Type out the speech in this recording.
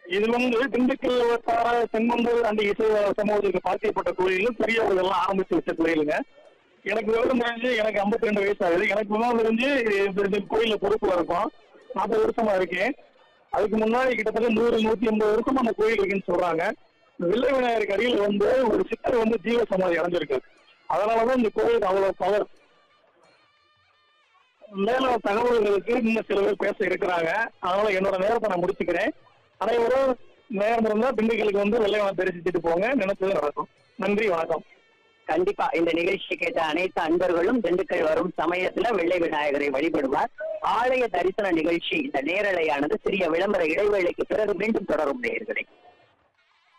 இது வந்து திண்டுக்கல் வட்டார செங்கொண்டல் அந்த இசை சமூகத்துக்கு பாத்தியப்பட்ட கோயிலும் பெரியவர்கள் எல்லாம் ஆரம்பிச்சு வச்ச கோயிலுங்க எனக்கு விவரம் தெரிஞ்சு எனக்கு 52 ரெண்டு வயசு ஆகுது எனக்கு விவரம் தெரிஞ்சு இந்த- இந்த கோயில்ல பொறுப்புல இருக்கோம் நாற்பது வருஷமா இருக்கேன் அதுக்கு முன்னாடி கிட்டத்தட்ட நூறு நூத்தி ஐம்பது வருஷமா அந்த கோயில் இருக்குன்னு சொல்றாங்க இந்த வில்லை விநாயகருக்கு அடியில் வந்து ஒரு சித்தர் வந்து ஜீவ சமாதி அடைஞ்சிருக்கு அதனாலதான் இந்த கோயிலுக்கு அவ்வளவு பவர் மேல தகவல்களுக்கு இன்னும் சில பேர் பேச இருக்கிறாங்க அதனால என்னோட நேரத்தை நான் முடிச்சுக்கிறேன் அனைவரும் நேரம் இருந்தா திண்டுக்கலுக்கு வந்து வெள்ளைவனம் தரிசிச்சுட்டு போங்க நினைச்சது நடக்கும் நன்றி வணக்கம் கண்டிப்பா இந்த நிகழ்ச்சி கேட்ட அனைத்து அன்பர்களும் திண்டுக்கல் வரும் சமயத்துல வெள்ளை விநாயகரை வழிபடுவார் ஆலய தரிசன நிகழ்ச்சி இந்த நேரலையானது சிறிய விளம்பர இடைவேளைக்கு பிறகு மீண்டும் தொடரும் நேயர்களே